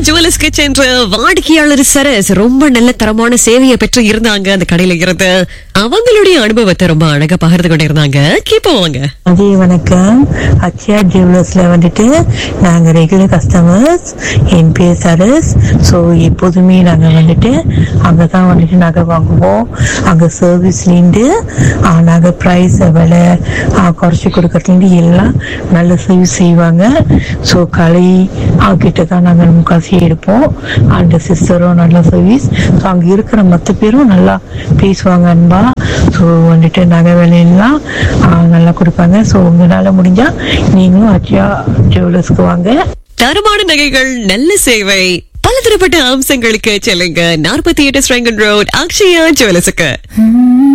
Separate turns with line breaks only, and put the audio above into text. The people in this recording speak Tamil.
ஜுவல்லர்ஸ்க்கு சென்ற வாடிக்கையாளர் சரஸ் ரொம்ப நல்ல தரமான சேவையை பெற்று இருந்தாங்க அந்த கடையில இருந்து அவங்களுடைய அனுபவத்தை ரொம்ப அழகா பகிர்ந்து கொண்டு இருந்தாங்க கேப்போம் வாங்க
அதே வணக்கம் அக்ஷயா ஜுவல்லர்ஸ்ல வந்துட்டு நாங்க ரெகுலர் கஸ்டமர்ஸ் என் பேர் சரஸ் ஸோ எப்போதுமே நாங்க வந்துட்டு அங்கதான் வந்துட்டு நகை வாங்குவோம் அங்க சர்வீஸ்லேருந்து நாங்க ப்ரைஸ் விலை ஆ, குறைச்சி கொடுக்கறதுலேருந்து எல்லாம் நல்ல சர்வீஸ் செய்வாங்க ஸோ கலை கிட்ட தான் நாங்கள் முக்காசி எடுப்போம் அந்த சிஸ்டரும் நல்ல சர்வீஸ் ஸோ அங்கே இருக்கிற மற்ற பேரும் நல்லா பேசுவாங்க அன்பா ஸோ வந்துட்டு நகை விலையெல்லாம் ஆ, நல்லா கொடுப்பாங்க ஸோ உங்களால் முடிஞ்சா நீங்களும் அச்சியா ஜுவல்லர்ஸ்க்கு வாங்க
தரமான நகைகள் நல்ல சேவை பலதரப்பட்ட அம்சங்களுக்கு செல்லுங்க நாற்பத்தி எட்டு ஸ்ரங்கன் ரோட் அக்ஷயா ஜுவல்லர்ஸுக்கு